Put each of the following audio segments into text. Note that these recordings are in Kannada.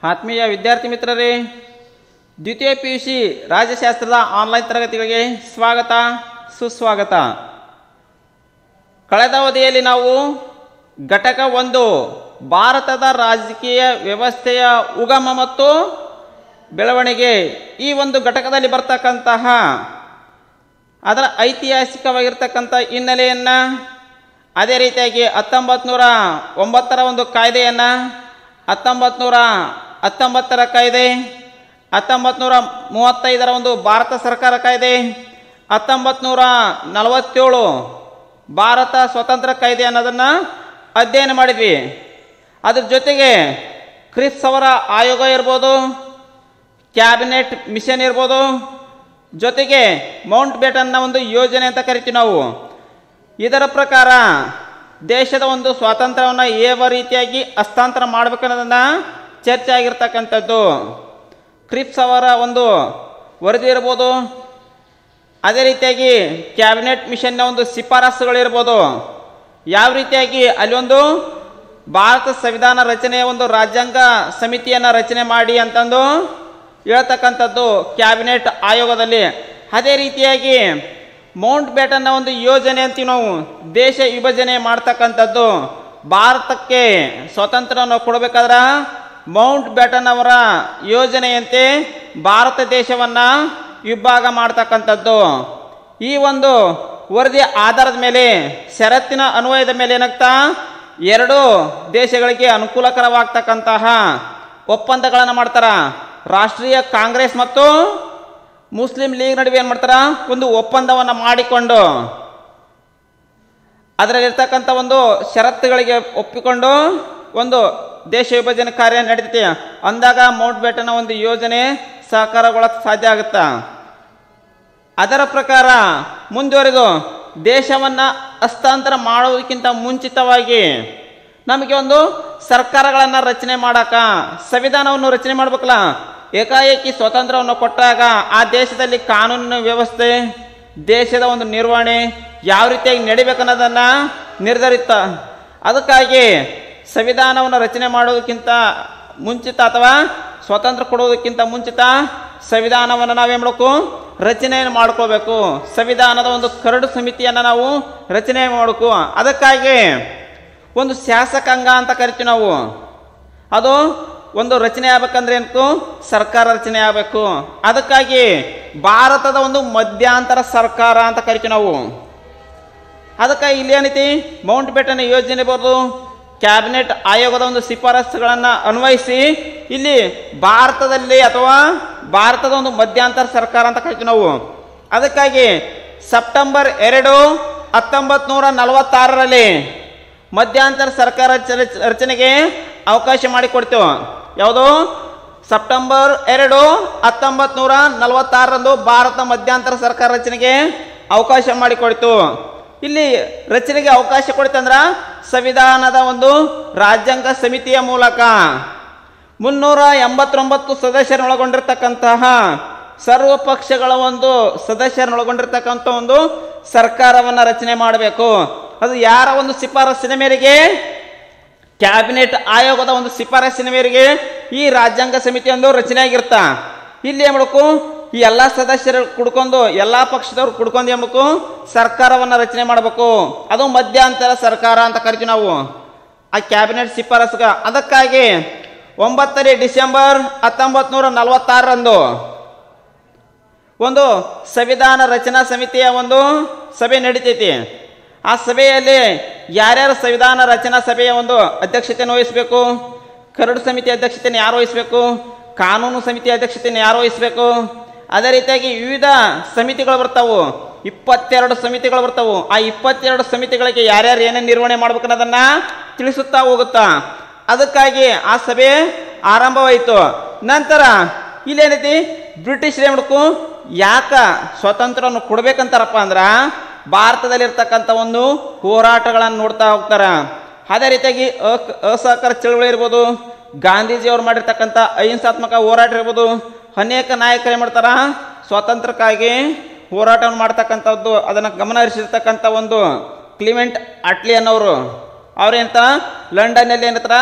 ಆತ್ಮೀಯ ವಿದ್ಯಾರ್ಥಿ ಮಿತ್ರರೇ ದ್ವಿತೀಯ ಪಿ ಯು ಸಿ ರಾಜ್ಯಶಾಸ್ತ್ರದ ಆನ್ಲೈನ್ ತರಗತಿಗಳಿಗೆ ಸ್ವಾಗತ ಸುಸ್ವಾಗತ ಕಳೆದ ಅವಧಿಯಲ್ಲಿ ನಾವು ಘಟಕ ಒಂದು ಭಾರತದ ರಾಜಕೀಯ ವ್ಯವಸ್ಥೆಯ ಉಗಮ ಮತ್ತು ಬೆಳವಣಿಗೆ ಈ ಒಂದು ಘಟಕದಲ್ಲಿ ಬರ್ತಕ್ಕಂತಹ ಅದರ ಐತಿಹಾಸಿಕವಾಗಿರ್ತಕ್ಕಂಥ ಹಿನ್ನೆಲೆಯನ್ನು ಅದೇ ರೀತಿಯಾಗಿ ಹತ್ತೊಂಬತ್ತು ನೂರ ಒಂಬತ್ತರ ಒಂದು ಕಾಯ್ದೆಯನ್ನು ಹತ್ತೊಂಬತ್ತು ನೂರ ಹತ್ತೊಂಬತ್ತರ ಕಾಯ್ದೆ ಹತ್ತೊಂಬತ್ತು ನೂರ ಮೂವತ್ತೈದರ ಒಂದು ಭಾರತ ಸರ್ಕಾರ ಕಾಯ್ದೆ ಹತ್ತೊಂಬತ್ತು ನೂರ ನಲವತ್ತೇಳು ಭಾರತ ಸ್ವತಂತ್ರ ಕಾಯ್ದೆ ಅನ್ನೋದನ್ನು ಅಧ್ಯಯನ ಮಾಡಿದ್ವಿ ಅದ್ರ ಜೊತೆಗೆ ಕ್ರಿಸ್ ಅವರ ಆಯೋಗ ಇರ್ಬೋದು ಕ್ಯಾಬಿನೆಟ್ ಮಿಷನ್ ಇರ್ಬೋದು ಜೊತೆಗೆ ಮೌಂಟ್ ಬೇಟನ್ನ ಒಂದು ಯೋಜನೆ ಅಂತ ಕರಿತೀವಿ ನಾವು ಇದರ ಪ್ರಕಾರ ದೇಶದ ಒಂದು ಸ್ವಾತಂತ್ರ್ಯವನ್ನು ಯಾವ ರೀತಿಯಾಗಿ ಹಸ್ತಾಂತರ ಮಾಡಬೇಕನ್ನೋದನ್ನು ಚರ್ಚೆ ಆಗಿರ್ತಕ್ಕಂಥದ್ದು ಕ್ರಿಪ್ಸ್ ಅವರ ಒಂದು ವರದಿ ಇರ್ಬೋದು ಅದೇ ರೀತಿಯಾಗಿ ಕ್ಯಾಬಿನೆಟ್ ಮಿಷನ್ನ ಒಂದು ಶಿಫಾರಸುಗಳಿರ್ಬೋದು ಯಾವ ರೀತಿಯಾಗಿ ಅಲ್ಲಿ ಒಂದು ಭಾರತ ಸಂವಿಧಾನ ರಚನೆಯ ಒಂದು ರಾಜ್ಯಾಂಗ ಸಮಿತಿಯನ್ನು ರಚನೆ ಮಾಡಿ ಅಂತಂದು ಹೇಳ್ತಕ್ಕಂಥದ್ದು ಕ್ಯಾಬಿನೆಟ್ ಆಯೋಗದಲ್ಲಿ ಅದೇ ರೀತಿಯಾಗಿ ಮೌಂಟ್ ಬೇಟನ್ನ ಒಂದು ಯೋಜನೆ ಅಂತೀವಿ ನಾವು ದೇಶ ವಿಭಜನೆ ಮಾಡ್ತಕ್ಕಂಥದ್ದು ಭಾರತಕ್ಕೆ ಸ್ವಾತಂತ್ರ್ಯವನ್ನು ಕೊಡಬೇಕಾದ್ರೆ ಮೌಂಟ್ ಬೇಟನ್ ಅವರ ಯೋಜನೆಯಂತೆ ಭಾರತ ದೇಶವನ್ನು ವಿಭಾಗ ಮಾಡ್ತಕ್ಕಂಥದ್ದು ಈ ಒಂದು ವರದಿ ಆಧಾರದ ಮೇಲೆ ಷರತ್ತಿನ ಅನ್ವಯದ ಮೇಲೆ ಏನಾಗ್ತಾ ಎರಡು ದೇಶಗಳಿಗೆ ಅನುಕೂಲಕರವಾಗ್ತಕ್ಕಂತಹ ಒಪ್ಪಂದಗಳನ್ನು ಮಾಡ್ತಾರ ರಾಷ್ಟ್ರೀಯ ಕಾಂಗ್ರೆಸ್ ಮತ್ತು ಮುಸ್ಲಿಂ ಲೀಗ್ ನಡುವೆ ಏನು ಮಾಡ್ತಾರ ಒಂದು ಒಪ್ಪಂದವನ್ನು ಮಾಡಿಕೊಂಡು ಅದರಲ್ಲಿರ್ತಕ್ಕಂಥ ಒಂದು ಷರತ್ತುಗಳಿಗೆ ಒಪ್ಪಿಕೊಂಡು ಒಂದು ದೇಶ ವಿಭಜನೆ ಕಾರ್ಯ ನಡೀತೈತಿ ಅಂದಾಗ ಮೌಂಟ್ ಬೇಟನ ಒಂದು ಯೋಜನೆ ಸಹಕಾರಗೊಳ್ಳಕ್ಕೆ ಸಾಧ್ಯ ಆಗುತ್ತಾ ಅದರ ಪ್ರಕಾರ ಮುಂದುವರೆದು ದೇಶವನ್ನು ಹಸ್ತಾಂತರ ಮಾಡೋದಕ್ಕಿಂತ ಮುಂಚಿತವಾಗಿ ನಮಗೆ ಒಂದು ಸರ್ಕಾರಗಳನ್ನು ರಚನೆ ಮಾಡಕ ಸಂವಿಧಾನವನ್ನು ರಚನೆ ಮಾಡ್ಬೇಕಲ್ಲ ಏಕಾಏಕಿ ಸ್ವಾತಂತ್ರ್ಯವನ್ನು ಕೊಟ್ಟಾಗ ಆ ದೇಶದಲ್ಲಿ ಕಾನೂನಿನ ವ್ಯವಸ್ಥೆ ದೇಶದ ಒಂದು ನಿರ್ವಹಣೆ ಯಾವ ರೀತಿಯಾಗಿ ನಡಿಬೇಕನ್ನೋದನ್ನು ನಿರ್ಧರಿತ ಅದಕ್ಕಾಗಿ ಸಂವಿಧಾನವನ್ನು ರಚನೆ ಮಾಡೋದಕ್ಕಿಂತ ಮುಂಚಿತ ಅಥವಾ ಸ್ವಾತಂತ್ರ್ಯ ಕೊಡೋದಕ್ಕಿಂತ ಮುಂಚಿತ ಸಂವಿಧಾನವನ್ನು ನಾವೇನು ಮಾಡಬೇಕು ರಚನೆಯನ್ನು ಮಾಡ್ಕೋಬೇಕು ಸಂವಿಧಾನದ ಒಂದು ಕರಡು ಸಮಿತಿಯನ್ನು ನಾವು ರಚನೆ ಮಾಡಬೇಕು ಅದಕ್ಕಾಗಿ ಒಂದು ಶಾಸಕಾಂಗ ಅಂತ ಕರಿತೀವಿ ನಾವು ಅದು ಒಂದು ರಚನೆ ಆಗ್ಬೇಕಂದ್ರೆ ಏನಕ್ಕೂ ಸರ್ಕಾರ ರಚನೆ ಆಗಬೇಕು ಅದಕ್ಕಾಗಿ ಭಾರತದ ಒಂದು ಮಧ್ಯಂತರ ಸರ್ಕಾರ ಅಂತ ಕರಿತೀವಿ ನಾವು ಅದಕ್ಕಾಗಿ ಇಲ್ಲಿ ಏನೈತಿ ಮೌಂಟ್ ಬೇಟನ್ ಯೋಜನೆ ಇರ್ಬೋದು ಕ್ಯಾಬಿನೆಟ್ ಆಯೋಗದ ಒಂದು ಶಿಫಾರಸುಗಳನ್ನು ಅನ್ವಯಿಸಿ ಇಲ್ಲಿ ಭಾರತದಲ್ಲಿ ಅಥವಾ ಭಾರತದ ಒಂದು ಮಧ್ಯಂತರ ಸರ್ಕಾರ ಅಂತ ಕರಿತೀವಿ ನಾವು ಅದಕ್ಕಾಗಿ ಸೆಪ್ಟೆಂಬರ್ ಎರಡು ಹತ್ತೊಂಬತ್ತು ನೂರ ನಲವತ್ತಾರರಲ್ಲಿ ಮಧ್ಯಂತರ ಸರ್ಕಾರ ರಚನೆ- ರಚನೆಗೆ ಅವಕಾಶ ಮಾಡಿಕೊಡ್ತೇವೆ ಯಾವುದು ಸೆಪ್ಟೆಂಬರ್ ಎರಡು ಹತ್ತೊಂಬತ್ತು ನೂರ ನಲವತ್ತಾರರಂದು ಭಾರತ ಮಧ್ಯಂತರ ಸರ್ಕಾರ ರಚನೆಗೆ ಅವಕಾಶ ಮಾಡಿಕೊಡ್ತು ಇಲ್ಲಿ ರಚನೆಗೆ ಅವಕಾಶ ಕೊಡ್ತಂದ್ರ ಸಂವಿಧಾನದ ಒಂದು ರಾಜ್ಯಾಂಗ ಸಮಿತಿಯ ಮೂಲಕ ಮುನ್ನೂರ ಎಂಬತ್ತೊಂಬತ್ತು ಸದಸ್ಯರನ್ನೊಳಗೊಂಡಿರ್ತಕ್ಕಂತಹ ಸರ್ವ ಪಕ್ಷಗಳ ಒಂದು ಸದಸ್ಯರನ್ನೊಳಗೊಂಡಿರ್ತಕ್ಕಂಥ ಒಂದು ಸರ್ಕಾರವನ್ನು ರಚನೆ ಮಾಡಬೇಕು ಅದು ಯಾರ ಒಂದು ಶಿಫಾರಸ್ಸಿನ ಮೇರೆಗೆ ಕ್ಯಾಬಿನೆಟ್ ಆಯೋಗದ ಒಂದು ಶಿಫಾರಸ್ಸಿನ ಮೇರೆಗೆ ಈ ರಾಜ್ಯಾಂಗ ಸಮಿತಿ ಒಂದು ರಚನೆ ಆಗಿರ್ತಾ ಇಲ್ಲಿ ಏನ್ ಮಾಡ್ಬೇಕು ಈ ಎಲ್ಲ ಸದಸ್ಯರು ಕುಡ್ಕೊಂಡು ಎಲ್ಲ ಪಕ್ಷದವ್ರು ಕುಡ್ಕೊಂಡು ಏನ್ ಮಾಡ್ಬೇಕು ಸರ್ಕಾರವನ್ನು ರಚನೆ ಮಾಡಬೇಕು ಅದು ಮಧ್ಯಂತರ ಸರ್ಕಾರ ಅಂತ ಕರಿತೀವಿ ನಾವು ಆ ಕ್ಯಾಬಿನೆಟ್ ಶಿಫಾರಸ್ಗ ಅದಕ್ಕಾಗಿ ಒಂಬತ್ತನೇ ಡಿಸೆಂಬರ್ ಹತ್ತೊಂಬತ್ತು ನೂರ ನಲವತ್ತಾರರಂದು ಒಂದು ಸಂವಿಧಾನ ರಚನಾ ಸಮಿತಿಯ ಒಂದು ಸಭೆ ನಡೀತೈತಿ ಆ ಸಭೆಯಲ್ಲಿ ಯಾರ್ಯಾರು ಸಂವಿಧಾನ ರಚನಾ ಸಭೆಯ ಒಂದು ಅಧ್ಯಕ್ಷತೆಯನ್ನು ವಹಿಸಬೇಕು ಕರಡು ಸಮಿತಿ ಅಧ್ಯಕ್ಷತೆಯನ್ನು ಯಾರು ವಹಿಸಬೇಕು ಕಾನೂನು ಸಮಿತಿ ಅಧ್ಯಕ್ಷತೆಯನ್ನು ಯಾರು ವಹಿಸಬೇಕು ಅದೇ ರೀತಿಯಾಗಿ ವಿವಿಧ ಸಮಿತಿಗಳು ಬರ್ತಾವು ಇಪ್ಪತ್ತೆರಡು ಸಮಿತಿಗಳು ಬರ್ತಾವು ಆ ಇಪ್ಪತ್ತೆರಡು ಸಮಿತಿಗಳಿಗೆ ಯಾರ್ಯಾರು ಏನೇನು ನಿರ್ವಹಣೆ ಮಾಡ್ಬೇಕು ಅನ್ನೋದನ್ನ ತಿಳಿಸುತ್ತಾ ಹೋಗುತ್ತಾ ಅದಕ್ಕಾಗಿ ಆ ಸಭೆ ಆರಂಭವಾಯಿತು ನಂತರ ಇಲ್ಲೇನೈತಿ ಬ್ರಿಟಿಷರು ಏನ್ ಮಾಡ್ಬೇಕು ಯಾಕ ಸ್ವಾತಂತ್ರ್ಯವನ್ನು ಕೊಡ್ಬೇಕಂತಾರಪ್ಪ ಅಂದ್ರ ಭಾರತದಲ್ಲಿರ್ತಕ್ಕಂಥ ಒಂದು ಹೋರಾಟಗಳನ್ನು ನೋಡ್ತಾ ಹೋಗ್ತಾರ ಅದೇ ರೀತಿಯಾಗಿ ಅಕ್ ಅಸಹಕಾರ ಚಳವಳಿ ಇರ್ಬೋದು ಗಾಂಧೀಜಿಯವ್ರು ಮಾಡಿರ್ತಕ್ಕಂಥ ಅಹಿಂಸಾತ್ಮಕ ಹೋರಾಟ ಇರ್ಬೋದು ಅನೇಕ ನಾಯಕರು ಏನು ಮಾಡ್ತಾರ ಸ್ವಾತಂತ್ರ್ಯಕ್ಕಾಗಿ ಹೋರಾಟವನ್ನು ಮಾಡ್ತಕ್ಕಂಥದ್ದು ಅದನ್ನು ಗಮನ ಹರಿಸಿರ್ತಕ್ಕಂಥ ಒಂದು ಕ್ಲಿಮೆಂಟ್ ಅಟ್ಲಿ ಅನ್ನೋರು ಅವ್ರೇಂತ ಲಂಡನ್ನಲ್ಲಿ ಏನಂತಾರ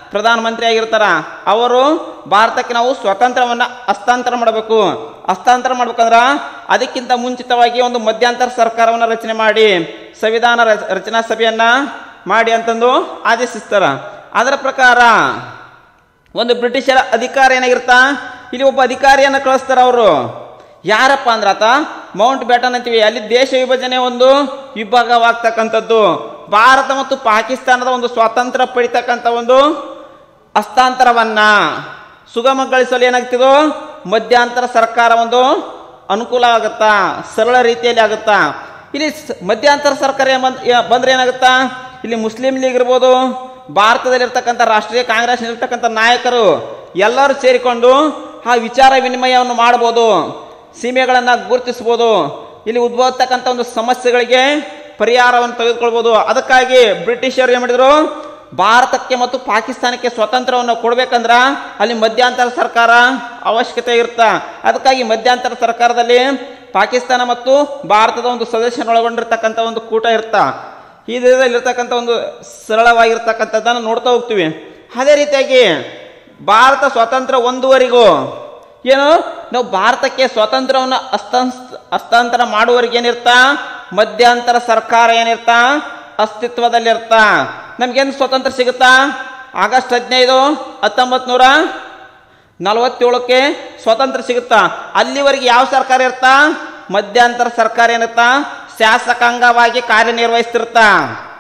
ಪ್ರಧಾನಮಂತ್ರಿ ಆಗಿರ್ತಾರ ಅವರು ಭಾರತಕ್ಕೆ ನಾವು ಸ್ವಾತಂತ್ರ್ಯವನ್ನ ಹಸ್ತಾಂತರ ಮಾಡಬೇಕು ಹಸ್ತಾಂತರ ಮಾಡ್ಬೇಕಂದ್ರ ಅದಕ್ಕಿಂತ ಮುಂಚಿತವಾಗಿ ಒಂದು ಮಧ್ಯಂತರ ಸರ್ಕಾರವನ್ನು ರಚನೆ ಮಾಡಿ ಸಂವಿಧಾನ ರಚ- ರಚನಾ ಸಭೆಯನ್ನ ಮಾಡಿ ಅಂತಂದು ಆದೇಶಿಸ್ತಾರ ಅದರ ಪ್ರಕಾರ ಒಂದು ಬ್ರಿಟಿಷರ ಅಧಿಕಾರ ಏನಾಗಿರ್ತಾ ಇಲ್ಲಿ ಒಬ್ಬ ಅಧಿಕಾರಿಯನ್ನು ಕಳಿಸ್ತಾರ ಅವರು ಯಾರಪ್ಪ ಅಂದ್ರ ಆತ ಮೌಂಟ್ ಬ್ಯಾಟನ್ ಅಂತೀವಿ ಅಲ್ಲಿ ದೇಶ ವಿಭಜನೆ ಒಂದು ವಿಭಾಗವಾಗ್ತಕ್ಕಂಥದ್ದು ಭಾರತ ಮತ್ತು ಪಾಕಿಸ್ತಾನದ ಒಂದು ಸ್ವಾತಂತ್ರ್ಯ ಪಡಿತಕ್ಕಂಥ ಒಂದು ಹಸ್ತಾಂತರವನ್ನ ಸುಗಮಗೊಳಿಸಲು ಏನಾಗ್ತಿದೋ ಮಧ್ಯಂತರ ಸರ್ಕಾರ ಒಂದು ಅನುಕೂಲ ಆಗುತ್ತಾ ಸರಳ ರೀತಿಯಲ್ಲಿ ಆಗುತ್ತಾ ಇಲ್ಲಿ ಸ- ಮಧ್ಯಂತರ ಸರ್ಕಾರ ಏನ್ ಬಂದ್- ಏ- ಬಂದ್ರೆ ಏನಾಗುತ್ತಾ ಇಲ್ಲಿ ಮುಸ್ಲಿಂ ಲೀಗ್ ಇರ್ಬೋದು ಭಾರತದಲ್ಲಿರ್ತಕ್ಕಂಥ ರಾಷ್ಟ್ರೀಯ ಕಾಂಗ್ರೆಸ್ ಇರ್ತಕ್ಕಂಥ ನಾಯಕರು ಎಲ್ಲರೂ ಸೇರಿಕೊಂಡು ಆ ವಿಚಾರ ವಿನಿಮಯವನ್ನು ಮಾಡ್ಬೋದು ಸೀಮೆಗಳನ್ನು ಗುರುತಿಸ್ಬೋದು ಇಲ್ಲಿ ಉದ್ಭವತಕ್ಕಂಥ ಒಂದು ಸಮಸ್ಯೆಗಳಿಗೆ ಪರಿಹಾರವನ್ನು ತೆಗೆದುಕೊಳ್ಬೋದು ಅದಕ್ಕಾಗಿ ಬ್ರಿಟಿಷರು ಏನು ಮಾಡಿದ್ರು ಭಾರತಕ್ಕೆ ಮತ್ತು ಪಾಕಿಸ್ತಾನಕ್ಕೆ ಸ್ವಾತಂತ್ರ್ಯವನ್ನು ಕೊಡ್ಬೇಕಂದ್ರ ಅಲ್ಲಿ ಮಧ್ಯಂತರ ಸರ್ಕಾರ ಅವಶ್ಯಕತೆ ಇರುತ್ತಾ ಅದಕ್ಕಾಗಿ ಮಧ್ಯಂತರ ಸರ್ಕಾರದಲ್ಲಿ ಪಾಕಿಸ್ತಾನ ಮತ್ತು ಭಾರತದ ಒಂದು ಸದಸ್ಯನೊಳಗೊಂಡಿರ್ತಕ್ಕಂಥ ಒಂದು ಕೂಟ ಇರ್ತಾ ಈ ಇರ್ತಕ್ಕಂಥ ಒಂದು ಸರಳವಾಗಿರ್ತಕ್ಕಂಥದ್ದನ್ನು ನೋಡ್ತಾ ಹೋಗ್ತೀವಿ ಅದೇ ರೀತಿಯಾಗಿ ಭಾರತ ಸ್ವಾತಂತ್ರ್ಯ ಒಂದುವರೆಗೂ ಏನು ನಾವು ಭಾರತಕ್ಕೆ ಸ್ವಾತಂತ್ರ್ಯವನ್ನು ಹಸ್ತಾನ್ ಹಸ್ತಾಂತರ ಮಾಡುವವರೆಗೆ ಏನಿರ್ತಾ ಮಧ್ಯಂತರ ಸರ್ಕಾರ ಏನಿರ್ತಾ ಅಸ್ತಿತ್ವದಲ್ಲಿರ್ತಾ ನಮ್ಗೇನು ಸ್ವಾತಂತ್ರ್ಯ ಸಿಗುತ್ತಾ ಆಗಸ್ಟ್ ಹದಿನೈದು ಹತ್ತೊಂಬತ್ತು ನೂರ ನಲವತ್ತೇಳಕ್ಕೆ ಸ್ವಾತಂತ್ರ್ಯ ಸಿಗುತ್ತಾ ಅಲ್ಲಿವರೆಗೆ ಯಾವ ಸರ್ಕಾರ ಇರ್ತಾ ಮಧ್ಯಂತರ ಸರ್ಕಾರ ಏನಿರ್ತಾ ಶಾಸಕಾಂಗವಾಗಿ ಕಾರ್ಯನಿರ್ವಹಿಸ್ತಿರ್ತಾ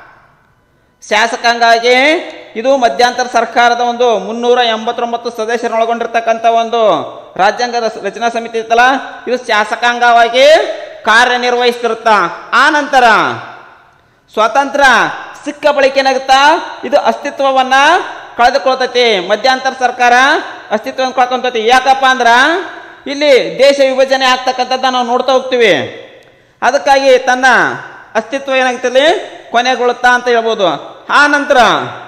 ಶಾಸಕಾಂಗವಾಗಿ ಇದು ಮಧ್ಯಂತರ ಸರ್ಕಾರದ ಒಂದು ಮುನ್ನೂರ ಎಂಬತ್ತೊಂಬತ್ತು ಸದಸ್ಯರನ್ನೊಳಗೊಂಡಿರ್ತಕ್ಕಂಥ ಒಂದು ರಾಜ್ಯಾಂಗ ರಚ- ರಚನಾ ಸಮಿತಿ ಇತ್ತಲ್ಲ ಇದು ಶಾಸಕಾಂಗವಾಗಿ ಕಾರ್ಯನಿರ್ವಹಿಸ್ತಿರುತ್ತ ಆ ನಂತರ ಸ್ವಾತಂತ್ರ್ಯ ಸಿಕ್ಕ ಬಳಿಕ ಏನಾಗುತ್ತಾ ಇದು ಅಸ್ತಿತ್ವವನ್ನ ಕಳೆದುಕೊಳ್ತೈತಿ ಮಧ್ಯಂತರ ಸರ್ಕಾರ ಅಸ್ತಿತ್ವವನ್ನು ಕಳ್ಕೊಂತೈತಿ ಯಾಕಪ್ಪ ಅಂದ್ರ ಇಲ್ಲಿ ದೇಶ ವಿಭಜನೆ ಆಗ್ತಕ್ಕಂಥದ್ದು ನಾವು ನೋಡ್ತಾ ಹೋಗ್ತೀವಿ ಅದಕ್ಕಾಗಿ ತನ್ನ ಅಸ್ತಿತ್ವ ಏನಾಗ್ತದೆ ಕೊನೆಗೊಳ್ಳುತ್ತಾ ಅಂತ ಹೇಳ್ಬೋದು ಆ ನಂತರ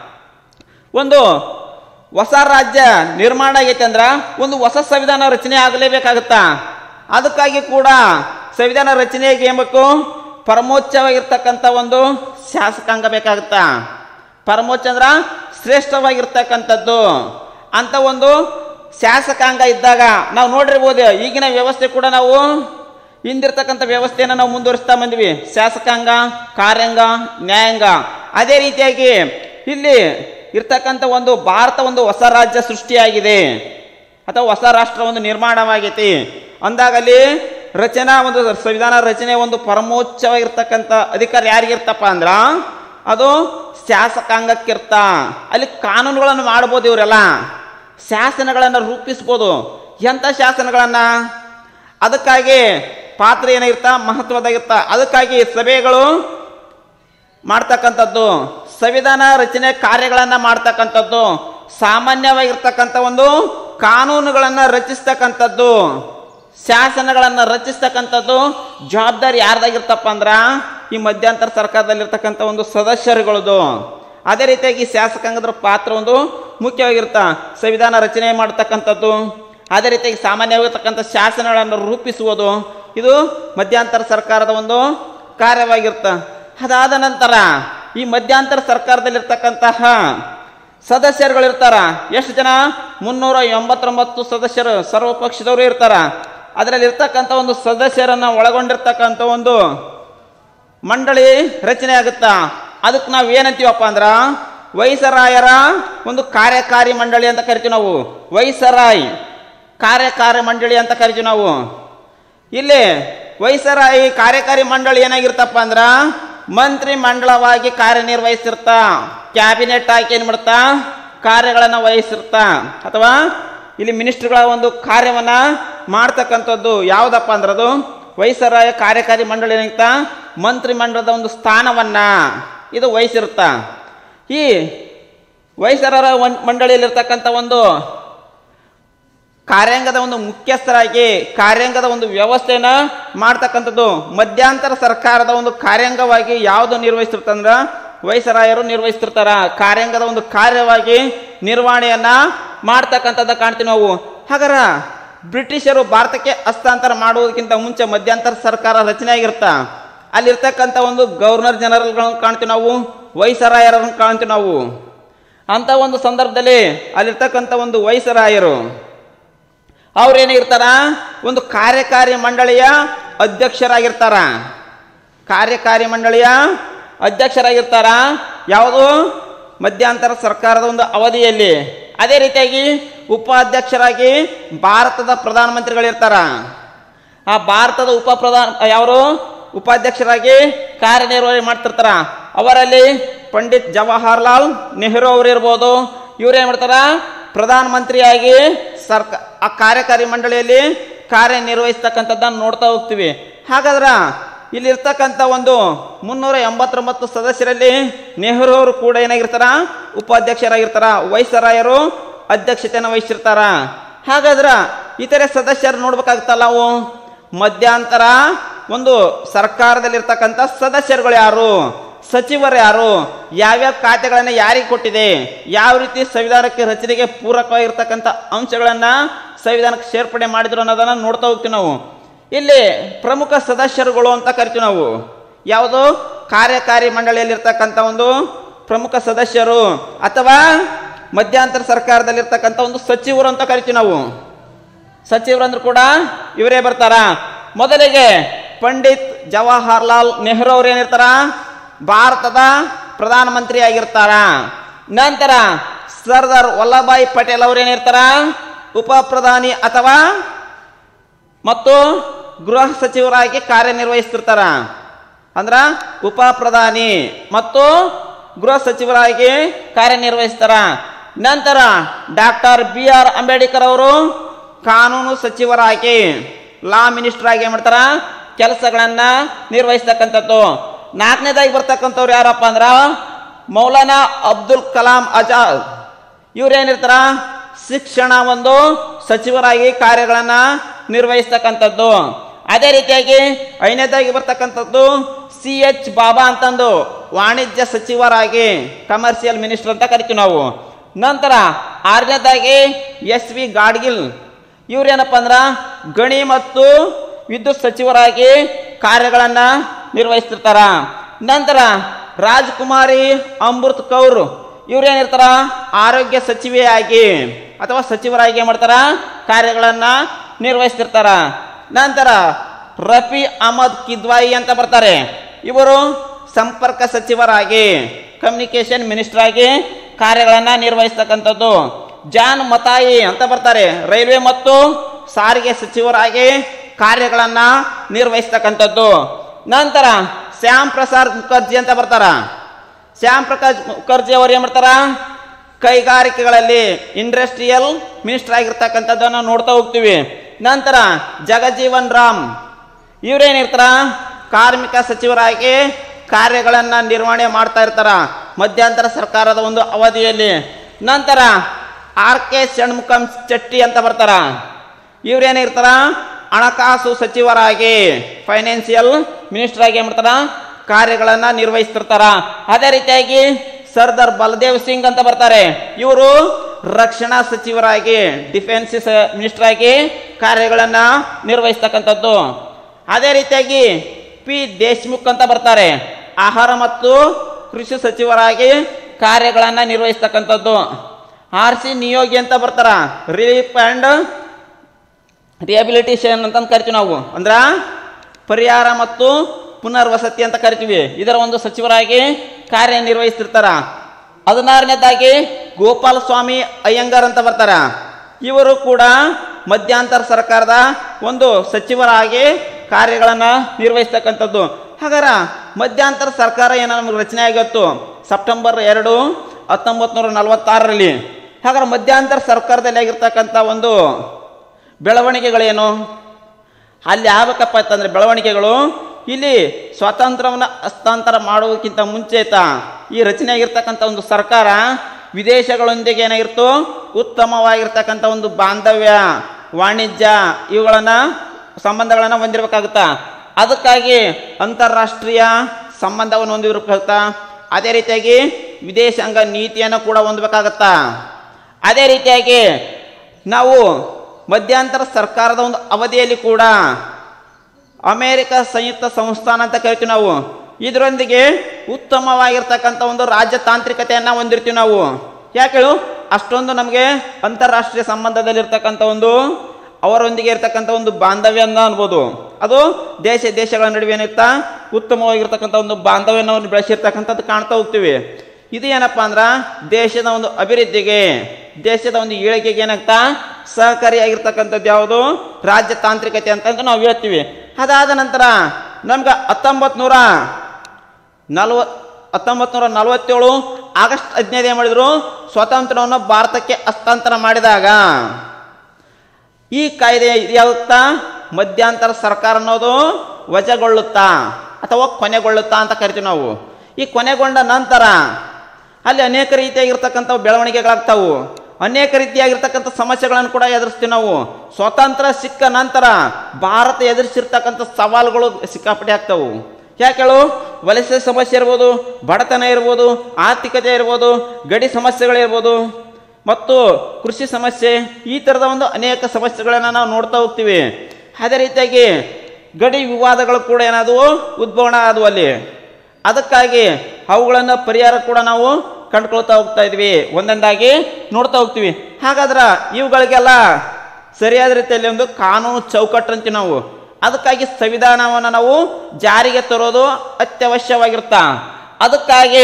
ಒಂದು ಹೊಸ ರಾಜ್ಯ ನಿರ್ಮಾಣ ಆಗೈತೆ ಅಂದ್ರ ಒಂದು ಹೊಸ ಸಂವಿಧಾನ ರಚನೆ ಆಗಲೇಬೇಕಾಗುತ್ತಾ ಅದಕ್ಕಾಗಿ ಕೂಡ ಸಂವಿಧಾನ ರಚನೆಗೆ ಏನ್ ಬೇಕು ಪರಮೋಚ್ಚವಾಗಿರ್ತಕ್ಕಂಥ ಒಂದು ಶಾಸಕಾಂಗ ಬೇಕಾಗುತ್ತಾ ಪರಮೋಚ್ಚ ಅಂದ್ರ ಶ್ರೇಷ್ಠವಾಗಿರ್ತಕ್ಕಂಥದ್ದು ಅಂತ ಒಂದು ಶಾಸಕಾಂಗ ಇದ್ದಾಗ ನಾವು ನೋಡಿರ್ಬೋದು ಈಗಿನ ವ್ಯವಸ್ಥೆ ಕೂಡ ನಾವು ಹಿಂದಿರ್ತಕ್ಕಂಥ ವ್ಯವಸ್ಥೆಯನ್ನು ನಾವು ಮುಂದುವರಿಸ್ತಾ ಬಂದ್ವಿ ಶಾಸಕಾಂಗ ಕಾರ್ಯಾಂಗ ನ್ಯಾಯಾಂಗ ಅದೇ ರೀತಿಯಾಗಿ ಇಲ್ಲಿ ಇರ್ತಕ್ಕಂಥ ಒಂದು ಭಾರತ ಒಂದು ಹೊಸ ರಾಜ್ಯ ಸೃಷ್ಟಿಯಾಗಿದೆ ಅಥವಾ ಹೊಸ ರಾಷ್ಟ್ರ ಒಂದು ನಿರ್ಮಾಣವಾಗೈತಿ ಅಂದಾಗಲ್ಲಿ ರಚನಾ ಒಂದು ಸಂವಿಧಾನ ರಚನೆ ಒಂದು ಪರಮೋಚ್ಚವಾಗಿರ್ತಕ್ಕಂಥ ಅಧಿಕಾರ ಯಾರಿಗಿರ್ತಪ್ಪ ಅಂದ್ರ ಅದು ಶಾಸಕಾಂಗಕ್ಕಿರ್ತ ಅಲ್ಲಿ ಕಾನೂನುಗಳನ್ನು ಮಾಡ್ಬೋದು ಇವರೆಲ್ಲ ಶಾಸನಗಳನ್ನು ರೂಪಿಸ್ಬೋದು ಎಂಥ ಶಾಸನಗಳನ್ನ ಅದಕ್ಕಾಗಿ ಪಾತ್ರ ಏನಾಗಿರ್ತಾ ಮಹತ್ವದಾಗಿರ್ತ ಅದಕ್ಕಾಗಿ ಸಭೆಗಳು ಮಾಡ್ತಕ್ಕಂಥದ್ದು ಸಂವಿಧಾನ ರಚನೆ ಕಾರ್ಯಗಳನ್ನ ಮಾಡ್ತಕ್ಕಂಥದ್ದು ಸಾಮಾನ್ಯವಾಗಿರ್ತಕ್ಕಂಥ ಒಂದು ಕಾನೂನುಗಳನ್ನು ರಚಿಸ್ತಕ್ಕಂಥದ್ದು ಶಾಸನಗಳನ್ನು ರಚಿಸ್ತಕ್ಕಂಥದ್ದು ಜವಾಬ್ದಾರಿ ಯಾರ್ದಾಗಿರ್ತಪ್ಪ ಅಂದ್ರ ಈ ಮಧ್ಯಂತರ ಸರ್ಕಾರದಲ್ಲಿರ್ತಕ್ಕಂಥ ಒಂದು ಸದಸ್ಯರುಗಳದು ಅದೇ ರೀತಿಯಾಗಿ ಶಾಸಕಾಂಗದ ಪಾತ್ರ ಒಂದು ಮುಖ್ಯವಾಗಿರ್ತ ಸಂವಿಧಾನ ರಚನೆ ಮಾಡ್ತಕ್ಕಂಥದ್ದು ಅದೇ ರೀತಿಯಾಗಿ ಸಾಮಾನ್ಯವಾಗಿರ್ತಕ್ಕಂಥ ಶಾಸನಗಳನ್ನು ರೂಪಿಸುವುದು ಇದು ಮಧ್ಯಂತರ ಸರ್ಕಾರದ ಒಂದು ಕಾರ್ಯವಾಗಿರ್ತ ಅದಾದ ನಂತರ ಈ ಮಧ್ಯಂತರ ಸರ್ಕಾರದಲ್ಲಿರ್ತಕ್ಕಂತಹ ಸದಸ್ಯರುಗಳಿರ್ತಾರ ಎಷ್ಟು ಜನ ಮುನ್ನೂರ ಎಂಬತ್ತೊಂಬತ್ತು ಸದಸ್ಯರು ಸರ್ವ ಪಕ್ಷದವರು ಇರ್ತಾರ ಅದರಲ್ಲಿ ಇರ್ತಕ್ಕಂಥ ಒಂದು ಸದಸ್ಯರನ್ನ ಒಳಗೊಂಡಿರ್ತಕ್ಕಂಥ ಒಂದು ಮಂಡಳಿ ರಚನೆ ಆಗುತ್ತಾ ಅದಕ್ಕೆ ನಾವು ಏನಂತೀವಪ್ಪ ಅಂದ್ರ ವೈಸರಾಯರ ಒಂದು ಕಾರ್ಯಕಾರಿ ಮಂಡಳಿ ಅಂತ ಕರಿತೀವಿ ನಾವು ವೈಸರಾಯ್ ಕಾರ್ಯಕಾರಿ ಮಂಡಳಿ ಅಂತ ಕರಿತೀವಿ ನಾವು ಇಲ್ಲಿ ವೈಸರಾಯಿ ಕಾರ್ಯಕಾರಿ ಮಂಡಳಿ ಏನಾಗಿರ್ತಪ್ಪ ಅಂದ್ರ ಮಂತ್ರಿ ಮಂಡಳವಾಗಿ ಕಾರ್ಯನಿರ್ವಹಿಸಿರ್ತ ಕ್ಯಾಬಿನೆಟ್ ಆಗಿ ಏನ್ ಮಾಡ್ತಾ ಕಾರ್ಯಗಳನ್ನ ವಹಿಸಿರ್ತಾ ಅಥವಾ ಇಲ್ಲಿ ಮಿನಿಸ್ಟ್ರಿಗಳ ಒಂದು ಕಾರ್ಯವನ್ನ ಮಾಡ್ತಕ್ಕಂಥದ್ದು ಯಾವುದಪ್ಪ ಅಂದ್ರದು ವೈಸರಾಯ ಕಾರ್ಯಕಾರಿ ಮಂಡಳಿ ಏನಾಗಿತ್ತ ಮಂತ್ರಿ ಮಂಡಲದ ಒಂದು ಸ್ಥಾನವನ್ನ ಇದು ವಹಿಸಿರುತ್ತ ಈ ವೈಸರರ ಮಂಡಳಿಯಲ್ಲಿರ್ತಕ್ಕಂಥ ಒಂದು ಕಾರ್ಯಾಂಗದ ಒಂದು ಮುಖ್ಯಸ್ಥರಾಗಿ ಕಾರ್ಯಾಂಗದ ಒಂದು ವ್ಯವಸ್ಥೆಯನ್ನ ಮಾಡ್ತಕ್ಕಂಥದ್ದು ಮಧ್ಯಂತರ ಸರ್ಕಾರದ ಒಂದು ಕಾರ್ಯಾಂಗವಾಗಿ ಯಾವುದು ನಿರ್ವಹಿಸಿರ್ತಂದ್ರ ವೈಸರಾಯರು ನಿರ್ವಹಿಸ್ತಿರ್ತಾರ ಕಾರ್ಯಾಂಗದ ಒಂದು ಕಾರ್ಯವಾಗಿ ನಿರ್ವಹಣೆಯನ್ನ ಮಾಡ್ತಕ್ಕಂಥದ್ದು ಕಾಣ್ತೀವಿ ನಾವು ಹಾಗಾರ ಬ್ರಿಟಿಷರು ಭಾರತಕ್ಕೆ ಹಸ್ತಾಂತರ ಮಾಡುವುದಕ್ಕಿಂತ ಮುಂಚೆ ಮಧ್ಯಂತರ ಸರ್ಕಾರ ರಚನೆ ಆಗಿರ್ತ ಅಲ್ಲಿರ್ತಕ್ಕಂಥ ಒಂದು ಗವರ್ನರ್ ಜನರಲ್ಗಳನ್ನು ಕಾಣ್ತೀವಿ ನಾವು ವೈಸರಾಯರನ್ನು ಕಾಣ್ತೀವಿ ನಾವು ಅಂತ ಒಂದು ಸಂದರ್ಭದಲ್ಲಿ ಅಲ್ಲಿರ್ತಕ್ಕಂಥ ಒಂದು ವಯಸ್ಸರಾಯರು ಅವ್ರೇನಿರ್ತಾರ ಒಂದು ಕಾರ್ಯಕಾರಿ ಮಂಡಳಿಯ ಅಧ್ಯಕ್ಷರಾಗಿರ್ತಾರ ಕಾರ್ಯಕಾರಿ ಮಂಡಳಿಯ ಅಧ್ಯಕ್ಷರಾಗಿರ್ತಾರ ಯಾವುದು ಮಧ್ಯಂತರ ಸರ್ಕಾರದ ಒಂದು ಅವಧಿಯಲ್ಲಿ ಅದೇ ರೀತಿಯಾಗಿ ಉಪಾಧ್ಯಕ್ಷರಾಗಿ ಭಾರತದ ಪ್ರಧಾನಮಂತ್ರಿಗಳಿರ್ತಾರ ಆ ಭಾರತದ ಉಪ ಪ್ರಧಾನ ಯಾರು ಉಪಾಧ್ಯಕ್ಷರಾಗಿ ಕಾರ್ಯನಿರ್ವಹಣೆ ಮಾಡ್ತಿರ್ತಾರ ಅವರಲ್ಲಿ ಪಂಡಿತ್ ಜವಾಹರ್ಲಾಲ್ ನೆಹರು ಅವರು ಇರ್ಬೋದು ಇವ್ರೇನ್ ಮಾಡ್ತಾರ ಪ್ರಧಾನಮಂತ್ರಿಯಾಗಿ ಸರ್ಕ ಆ ಕಾರ್ಯಕಾರಿ ಮಂಡಳಿಯಲ್ಲಿ ಕಾರ್ಯನಿರ್ವಹಿಸ್ತಕ್ಕಂಥದ್ದನ್ನು ನೋಡ್ತಾ ಹೋಗ್ತೀವಿ ಹಾಗಾದ್ರೆ ಇಲ್ಲಿರ್ತಕ್ಕಂಥ ಒಂದು ಮುನ್ನೂರ ಎಂಬತ್ತೊಂಬತ್ತು ಸದಸ್ಯರಲ್ಲಿ ನೆಹರು ಅವರು ಕೂಡ ಏನಾಗಿರ್ತಾರ ಉಪಾಧ್ಯಕ್ಷರಾಗಿರ್ತಾರ ವೈಸರಾಯರು ಅಧ್ಯಕ್ಷತೆಯನ್ನು ವಹಿಸಿರ್ತಾರ ಹಾಗಾದ್ರೆ ಇತರೆ ಸದಸ್ಯರು ನೋಡ್ಬೇಕಾಗುತ್ತಲ್ಲ ನಾವು ಮಧ್ಯಂತರ ಒಂದು ಸರ್ಕಾರದಲ್ಲಿರ್ತಕ್ಕಂಥ ಸದಸ್ಯರುಗಳು ಯಾರು ಸಚಿವರು ಯಾರು ಯಾವ್ಯಾವ ಖಾತೆಗಳನ್ನು ಯಾರಿಗೆ ಕೊಟ್ಟಿದೆ ಯಾವ ರೀತಿ ಸಂವಿಧಾನಕ್ಕೆ ರಚನೆಗೆ ಪೂರಕವಾಗಿರ್ತಕ್ಕಂಥ ಅಂಶಗಳನ್ನು ಸಂವಿಧಾನಕ್ಕೆ ಸೇರ್ಪಡೆ ಮಾಡಿದ್ರು ಅನ್ನೋದನ್ನು ನೋಡ್ತಾ ಹೋಗ್ತೀವಿ ನಾವು ಇಲ್ಲಿ ಪ್ರಮುಖ ಸದಸ್ಯರುಗಳು ಅಂತ ಕರಿತೀವಿ ನಾವು ಯಾವುದು ಕಾರ್ಯಕಾರಿ ಮಂಡಳಿಯಲ್ಲಿರ್ತಕ್ಕಂಥ ಒಂದು ಪ್ರಮುಖ ಸದಸ್ಯರು ಅಥವಾ ಮಧ್ಯಂತರ ಸರ್ಕಾರದಲ್ಲಿರ್ತಕ್ಕಂಥ ಒಂದು ಸಚಿವರು ಅಂತ ಕರಿತೀವಿ ನಾವು ಸಚಿವರಂದ್ರು ಕೂಡ ಇವರೇ ಬರ್ತಾರ ಮೊದಲಿಗೆ ಪಂಡಿತ್ ಜವಾಹರ್ಲಾಲ್ ನೆಹರು ಅವ್ರು ಏನಿರ್ತಾರ ಭಾರತದ ಪ್ರಧಾನಮಂತ್ರಿ ಆಗಿರ್ತಾರ ನಂತರ ಸರ್ದಾರ್ ವಲ್ಲಭಾಯಿ ಪಟೇಲ್ ಅವ್ರು ಏನಿರ್ತಾರ ಉಪ ಪ್ರಧಾನಿ ಅಥವಾ ಮತ್ತು ಗೃಹ ಸಚಿವರಾಗಿ ಕಾರ್ಯನಿರ್ವಹಿಸ್ತಿರ್ತಾರ ಅಂದ್ರ ಉಪ ಪ್ರಧಾನಿ ಮತ್ತು ಗೃಹ ಸಚಿವರಾಗಿ ಕಾರ್ಯನಿರ್ವಹಿಸ್ತಾರ ನಂತರ ಡಾಕ್ಟರ್ ಬಿ ಆರ್ ಅಂಬೇಡ್ಕರ್ ಅವರು ಕಾನೂನು ಸಚಿವರಾಗಿ ಲಾ ಮಿನಿಸ್ಟರ್ ಆಗಿ ಏನ್ ಮಾಡ್ತಾರ ಕೆಲಸಗಳನ್ನ ನಿರ್ವಹಿಸ್ತಕ್ಕಂಥದ್ದು ನಾಲ್ಕನೇದಾಗಿ ಬರ್ತಕ್ಕಂಥವ್ರು ಯಾರಪ್ಪ ಅಂದ್ರ ಮೌಲಾನಾ ಅಬ್ದುಲ್ ಕಲಾಂ ಆಜಾದ್ ಇವ್ರೇನಿರ್ತಾರ ಶಿಕ್ಷಣ ಒಂದು ಸಚಿವರಾಗಿ ಕಾರ್ಯಗಳನ್ನ ನಿರ್ವಹಿಸ್ತಕ್ಕಂಥದ್ದು ಅದೇ ರೀತಿಯಾಗಿ ಐದನೇದಾಗಿ ಬರ್ತಕ್ಕಂಥದ್ದು ಸಿ ಎಚ್ ಬಾಬಾ ಅಂತಂದು ವಾಣಿಜ್ಯ ಸಚಿವರಾಗಿ ಕಮರ್ಷಿಯಲ್ ಮಿನಿಸ್ಟರ್ ಅಂತ ಕರಿತೀವಿ ನಾವು ನಂತರ ಆರನೇದಾಗಿ ಎಸ್ ವಿ ಗಾಡ್ಗಿಲ್ ಇವ್ರೇನಪ್ಪ ಅಂದ್ರ ಗಣಿ ಮತ್ತು ವಿದ್ಯುತ್ ಸಚಿವರಾಗಿ ಕಾರ್ಯಗಳನ್ನ ನಿರ್ವಹಿಸ್ತಿರ್ತಾರ ನಂತರ ರಾಜ್ಕುಮಾರಿ ಅಮೃತ್ ಕೌರ್ ಇವ್ರೇನಿರ್ತಾರ ಆರೋಗ್ಯ ಸಚಿವೆಯಾಗಿ ಅಥವಾ ಸಚಿವರಾಗಿ ಏನ್ ಮಾಡ್ತಾರ ಕಾರ್ಯಗಳನ್ನ ನಿರ್ವಹಿಸ್ತಿರ್ತಾರ ನಂತರ ರಫಿ ಅಹಮದ್ ಕಿದ್ವಾಯಿ ಅಂತ ಬರ್ತಾರೆ ಇವರು ಸಂಪರ್ಕ ಸಚಿವರಾಗಿ ಕಮ್ಯುನಿಕೇಶನ್ ಮಿನಿಸ್ಟರ್ ಆಗಿ ಕಾರ್ಯಗಳನ್ನ ನಿರ್ವಹಿಸ್ತಕ್ಕಂಥದ್ದು ಜಾನ್ ಮತಾಯಿ ಅಂತ ಬರ್ತಾರೆ ರೈಲ್ವೆ ಮತ್ತು ಸಾರಿಗೆ ಸಚಿವರಾಗಿ ಕಾರ್ಯಗಳನ್ನ ನಿರ್ವಹಿಸ್ತಕ್ಕಂಥದ್ದು ನಂತರ ಶ್ಯಾಮ್ ಪ್ರಸಾದ್ ಮುಖರ್ಜಿ ಅಂತ ಬರ್ತಾರ ಶ್ಯಾಮ್ ಪ್ರಕಾಶ್ ಮುಖರ್ಜಿ ಅವರು ಏನ್ ಮಾಡ್ತಾರ ಕೈಗಾರಿಕೆಗಳಲ್ಲಿ ಇಂಡಸ್ಟ್ರಿಯಲ್ ಮಿನಿಸ್ಟರ್ ಆಗಿರ್ತಕ್ಕಂಥದ್ದನ್ನು ನೋಡ್ತಾ ಹೋಗ್ತೀವಿ ನಂತರ ಜಗಜೀವನ್ ರಾಮ್ ಇವ್ರೇನಿರ್ತಾರ ಕಾರ್ಮಿಕ ಸಚಿವರಾಗಿ ಕಾರ್ಯಗಳನ್ನ ನಿರ್ವಹಣೆ ಮಾಡ್ತಾ ಇರ್ತಾರ ಮಧ್ಯಂತರ ಸರ್ಕಾರದ ಒಂದು ಅವಧಿಯಲ್ಲಿ ನಂತರ ಆರ್ ಕೆ ಷಣ್ಮುಖಂ ಚೆಟ್ಟಿ ಅಂತ ಬರ್ತಾರ ಇವ್ರೇನಿರ್ತಾರ ಹಣಕಾಸು ಸಚಿವರಾಗಿ ಫೈನಾನ್ಸಿಯಲ್ ಮಿನಿಸ್ಟರ್ ಆಗಿ ಏನ್ ಮಾಡ್ತಾರ ಕಾರ್ಯಗಳನ್ನ ನಿರ್ವಹಿಸ್ತಿರ್ತಾರ ಅದೇ ರೀತಿಯಾಗಿ ಸರ್ದಾರ್ ಬಲದೇವ್ ಸಿಂಗ್ ಅಂತ ಬರ್ತಾರೆ ಇವರು ರಕ್ಷಣಾ ಸಚಿವರಾಗಿ ಡಿಫೆನ್ಸ್ ಮಿನಿಸ್ಟರ್ ಆಗಿ ಕಾರ್ಯಗಳನ್ನ ನಿರ್ವಹಿಸ್ತಕ್ಕಂಥದ್ದು ಅದೇ ರೀತಿಯಾಗಿ ಪಿ ದೇಶ್ಮುಖ್ ಅಂತ ಬರ್ತಾರೆ ಆಹಾರ ಮತ್ತು ಕೃಷಿ ಸಚಿವರಾಗಿ ಕಾರ್ಯಗಳನ್ನ ನಿರ್ವಹಿಸ್ತಕ್ಕಂಥದ್ದು ಆರ್ ಸಿ ನಿಯೋಗಿ ಅಂತ ಬರ್ತಾರ ರಿಲೀಫ್ ಅಂಡ್ ರಿಹಬಿಲಿಟೇಷನ್ ಅಂತ ಕರಿತೀವಿ ನಾವು ಅಂದ್ರ ಪರಿಹಾರ ಮತ್ತು ಪುನರ್ವಸತಿ ಅಂತ ಕರಿತೀವಿ ಇದರ ಒಂದು ಸಚಿವರಾಗಿ ಕಾರ್ಯನಿರ್ವಹಿಸ್ತಿರ್ತಾರ ಹದಿನಾರನೇದಾಗಿ ಗೋಪಾಲ ಸ್ವಾಮಿ ಅಯ್ಯಂಗಾರ್ ಅಂತ ಬರ್ತಾರ ಇವರು ಕೂಡ ಮಧ್ಯಂತರ ಸರ್ಕಾರದ ಒಂದು ಸಚಿವರಾಗಿ ಕಾರ್ಯಗಳನ್ನ ನಿರ್ವಹಿಸ್ತಕ್ಕಂಥದ್ದು ಹಾಗಾರ ಮಧ್ಯಂತರ ಸರ್ಕಾರ ಏನೋ ನಮಗೆ ರಚನೆ ಆಗಿತ್ತು ಸೆಪ್ಟೆಂಬರ್ ಎರಡು ಹತ್ತೊಂಬತ್ತು ನೂರ ನಲವತ್ತಾರರಲ್ಲಿ ಹಾಗಾದ್ರೆ ಮಧ್ಯಂತರ ಸರ್ಕಾರದಲ್ಲಿ ಆಗಿರ್ತಕ್ಕಂಥ ಒಂದು ಬೆಳವಣಿಗೆಗಳೇನು ಅಲ್ಲಿ ಆಗ್ಬೇಕಪ್ಪ ಅಂತಂದ್ರೆ ಬೆಳವಣಿಗೆಗಳು ಇಲ್ಲಿ ಸ್ವಾತಂತ್ರ್ಯವನ್ನು ಹಸ್ತಾಂತರ ಮಾಡುವುದಕ್ಕಿಂತ ಮುಂಚೆತ ಈ ರಚನೆ ಆಗಿರ್ತಕ್ಕಂಥ ಒಂದು ಸರ್ಕಾರ ವಿದೇಶಗಳೊಂದಿಗೆ ಏನಾಗಿತ್ತು ಉತ್ತಮವಾಗಿರ್ತಕ್ಕಂಥ ಒಂದು ಬಾಂಧವ್ಯ ವಾಣಿಜ್ಯ ಇವುಗಳನ್ನ ಸಂಬಂಧಗಳನ್ನು ಹೊಂದಿರಬೇಕಾಗುತ್ತಾ ಅದಕ್ಕಾಗಿ ಅಂತಾರಾಷ್ಟ್ರೀಯ ಸಂಬಂಧವನ್ನು ಹೊಂದಿರಬೇಕಾಗುತ್ತಾ ಅದೇ ರೀತಿಯಾಗಿ ವಿದೇಶಾಂಗ ನೀತಿಯನ್ನು ಕೂಡ ಹೊಂದಬೇಕಾಗತ್ತಾ ಅದೇ ರೀತಿಯಾಗಿ ನಾವು ಮಧ್ಯಂತರ ಸರ್ಕಾರದ ಒಂದು ಅವಧಿಯಲ್ಲಿ ಕೂಡ ಅಮೇರಿಕ ಸಂಯುಕ್ತ ಸಂಸ್ಥಾನ ಅಂತ ಕರಿತೀವಿ ನಾವು ಇದರೊಂದಿಗೆ ಉತ್ತಮವಾಗಿರ್ತಕ್ಕಂಥ ಒಂದು ರಾಜ್ಯತಾಂತ್ರಿಕತೆಯನ್ನು ಹೊಂದಿರ್ತೀವಿ ನಾವು ಯಾಕೆ ಹೇಳು ಅಷ್ಟೊಂದು ನಮಗೆ ಅಂತಾರಾಷ್ಟ್ರೀಯ ಸಂಬಂಧದಲ್ಲಿರ್ತಕ್ಕಂಥ ಒಂದು ಅವರೊಂದಿಗೆ ಇರ್ತಕ್ಕಂಥ ಒಂದು ಬಾಂಧವ್ಯ ಅಂತ ಅನ್ಬೋದು ಅದು ದೇಶ ದೇಶಗಳ ನಡುವೆ ಏನಿರ್ತಾ ಉತ್ತಮವಾಗಿರ್ತಕ್ಕಂಥ ಒಂದು ಬಾಂಧವ್ಯವನ್ನು ಬೆಳೆಸಿರ್ತಕ್ಕಂಥದ್ದು ಕಾಣ್ತಾ ಹೋಗ್ತೀವಿ ಇದು ಏನಪ್ಪಾ ಅಂದ್ರ ದೇಶದ ಒಂದು ಅಭಿವೃದ್ಧಿಗೆ ದೇಶದ ಒಂದು ಏಳಿಗೆಗೆ ಏನಾಗ್ತಾ ಸಹಕಾರಿಯಾಗಿರ್ತಕ್ಕಂಥದ್ದು ಯಾವುದು ರಾಜ್ಯತಾಂತ್ರಿಕತೆ ಅಂತಂದು ನಾವು ಹೇಳ್ತೀವಿ ಅದಾದ ನಂತರ ನಮ್ಗೆ ಹತ್ತೊಂಬತ್ತು ನೂರ ನಲ್ವ ಹತ್ತೊಂಬತ್ತು ನೂರ ನಲವತ್ತೇಳು ಆಗಸ್ಟ್ ಹದಿನೈದು ಏನು ಮಾಡಿದ್ರು ಸ್ವಾತಂತ್ರ್ಯವನ್ನು ಭಾರತಕ್ಕೆ ಹಸ್ತಾಂತರ ಮಾಡಿದಾಗ ಈ ಕಾಯ್ದೆ ಯಾವತ್ತಾ ಮಧ್ಯಂತರ ಸರ್ಕಾರ ಅನ್ನೋದು ವಜಗೊಳ್ಳುತ್ತಾ ಅಥವಾ ಕೊನೆಗೊಳ್ಳುತ್ತಾ ಅಂತ ಕರಿತೀವಿ ನಾವು ಈ ಕೊನೆಗೊಂಡ ನಂತರ ಅಲ್ಲಿ ಅನೇಕ ರೀತಿಯಾಗಿರ್ತಕ್ಕಂಥ ಬೆಳವಣಿಗೆಗಳಾಗ್ತಾವು ಅನೇಕ ರೀತಿಯಾಗಿರ್ತಕ್ಕಂಥ ಸಮಸ್ಯೆಗಳನ್ನು ಕೂಡ ಎದುರಿಸ್ತೀವಿ ನಾವು ಸ್ವಾತಂತ್ರ್ಯ ಸಿಕ್ಕ ನಂತರ ಭಾರತ ಎದುರಿಸಿರ್ತಕ್ಕಂಥ ಸವಾಲುಗಳು ಸಿಕ್ಕಾಪಟ್ಟೆ ಆಗ್ತಾವು ಯಾಕೆ ಹೇಳು ವಲಸೆ ಸಮಸ್ಯೆ ಇರ್ಬೋದು ಬಡತನ ಇರ್ಬೋದು ಆರ್ಥಿಕತೆ ಇರ್ಬೋದು ಗಡಿ ಸಮಸ್ಯೆಗಳಿರ್ಬೋದು ಮತ್ತು ಕೃಷಿ ಸಮಸ್ಯೆ ಈ ಥರದ ಒಂದು ಅನೇಕ ಸಮಸ್ಯೆಗಳನ್ನು ನಾವು ನೋಡ್ತಾ ಹೋಗ್ತೀವಿ ಅದೇ ರೀತಿಯಾಗಿ ಗಡಿ ವಿವಾದಗಳು ಕೂಡ ಏನಾದವು ಉದ್ಭವನ ಆದವು ಅಲ್ಲಿ ಅದಕ್ಕಾಗಿ ಅವುಗಳನ್ನು ಪರಿಹಾರ ಕೂಡ ನಾವು ಕಂಡುಕೊಳ್ತಾ ಹೋಗ್ತಾ ಇದ್ವಿ ಒಂದೊಂದಾಗಿ ನೋಡ್ತಾ ಹೋಗ್ತೀವಿ ಹಾಗಾದ್ರೆ ಇವುಗಳಿಗೆಲ್ಲ ಸರಿಯಾದ ರೀತಿಯಲ್ಲಿ ಒಂದು ಕಾನೂನು ಚೌಕಟ್ಟು ಅಂತೀವಿ ನಾವು ಅದಕ್ಕಾಗಿ ಸಂವಿಧಾನವನ್ನು ನಾವು ಜಾರಿಗೆ ತರೋದು ಅತ್ಯವಶ್ಯವಾಗಿರುತ್ತಾ ಅದಕ್ಕಾಗಿ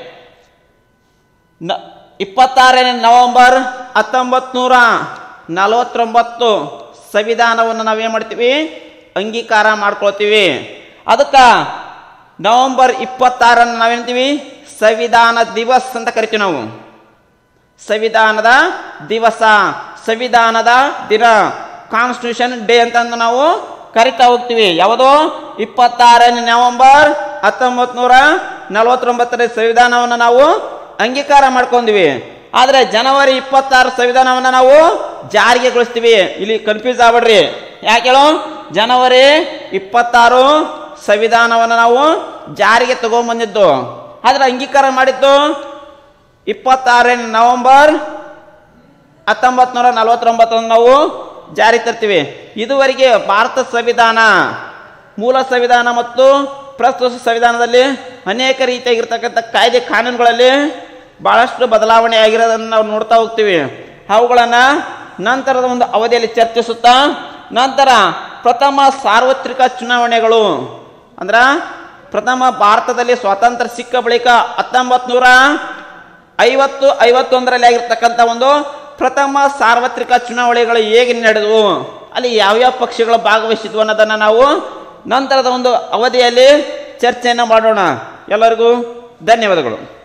ನ ಇಪ್ಪತ್ತಾರನೇ ನವೆಂಬರ್ ಹತ್ತೊಂಬತ್ತು ನೂರ ನಲವತ್ತೊಂಬತ್ತು ಸಂವಿಧಾನವನ್ನು ನಾವೇನು ಮಾಡ್ತೀವಿ ಅಂಗೀಕಾರ ಮಾಡ್ಕೊಳ್ತೀವಿ ಅದಕ್ಕೆ ನವೆಂಬರ್ ಇಪ್ಪತ್ತಾರನ್ನು ನಾವೇನ್ತೀವಿ ಸಂವಿಧಾನ ದಿವಸ್ ಅಂತ ಕರಿತೀವಿ ನಾವು ಸಂವಿಧಾನದ ದಿವಸ ಸಂವಿಧಾನದ ದಿನ ಕಾನ್ಸ್ಟಿಟ್ಯೂಷನ್ ಡೇ ಅಂತಂದು ನಾವು ಕರಿತಾ ಹೋಗ್ತೀವಿ ಯಾವುದು ಇಪ್ಪತ್ತಾರನೇ ನವೆಂಬರ್ ಹತ್ತೊಂಬತ್ತು ನೂರ ನಲವತ್ತೊಂಬತ್ತರ ಸಂವಿಧಾನವನ್ನು ನಾವು ಅಂಗೀಕಾರ ಮಾಡ್ಕೊಂಡ್ವಿ ಆದರೆ ಜನವರಿ ಇಪ್ಪತ್ತಾರು ಸಂವಿಧಾನವನ್ನು ನಾವು ಜಾರಿಗೆಗೊಳಿಸ್ತೀವಿ ಇಲ್ಲಿ ಕನ್ಫ್ಯೂಸ್ ಆಗ್ಬೇಡ್ರಿ ಯಾಕೆ ಹೇಳು ಜನವರಿ ಇಪ್ಪತ್ತಾರು ಸಂವಿಧಾನವನ್ನು ನಾವು ಜಾರಿಗೆ ತಗೊಂಬಂದಿದ್ದು ಆದರೆ ಅಂಗೀಕಾರ ಮಾಡಿದ್ದು ಇಪ್ಪತ್ತಾರನೇ ನವೆಂಬರ್ ಹತ್ತೊಂಬತ್ತು ನೂರ ನಲವತ್ತೊಂಬತ್ತನ್ನು ನಾವು ಜಾರಿ ತರ್ತೀವಿ ಇದುವರೆಗೆ ಭಾರತ ಸಂವಿಧಾನ ಮೂಲ ಸಂವಿಧಾನ ಮತ್ತು ಪ್ರಸ್ತುತ ಸಂವಿಧಾನದಲ್ಲಿ ಅನೇಕ ರೀತಿಯಾಗಿರ್ತಕ್ಕಂಥ ಕಾಯ್ದೆ ಕಾನೂನುಗಳಲ್ಲಿ ಬಹಳಷ್ಟು ಬದಲಾವಣೆ ಆಗಿರೋದನ್ನು ನಾವು ನೋಡ್ತಾ ಹೋಗ್ತೀವಿ ಅವುಗಳನ್ನು ನಂತರದ ಒಂದು ಅವಧಿಯಲ್ಲಿ ಚರ್ಚಿಸುತ್ತಾ ನಂತರ ಪ್ರಥಮ ಸಾರ್ವತ್ರಿಕ ಚುನಾವಣೆಗಳು ಅಂದ್ರ ಪ್ರಥಮ ಭಾರತದಲ್ಲಿ ಸ್ವಾತಂತ್ರ್ಯ ಸಿಕ್ಕ ಬಳಿಕ ಹತ್ತೊಂಬತ್ತು ನೂರ ಐವತ್ತು ಐವತ್ತೊಂದರಲ್ಲಿ ಆಗಿರ್ತಕ್ಕಂಥ ಒಂದು ಪ್ರಥಮ ಸಾರ್ವತ್ರಿಕ ಚುನಾವಣೆಗಳು ಹೇಗೆ ನಡೆದವು ಅಲ್ಲಿ ಯಾವ್ಯಾವ ಪಕ್ಷಗಳು ಭಾಗವಹಿಸಿದ್ವು ಅನ್ನೋದನ್ನು ನಾವು ನಂತರದ ಒಂದು ಅವಧಿಯಲ್ಲಿ ಚರ್ಚೆಯನ್ನು ಮಾಡೋಣ ಎಲ್ಲರಿಗೂ ಧನ್ಯವಾದಗಳು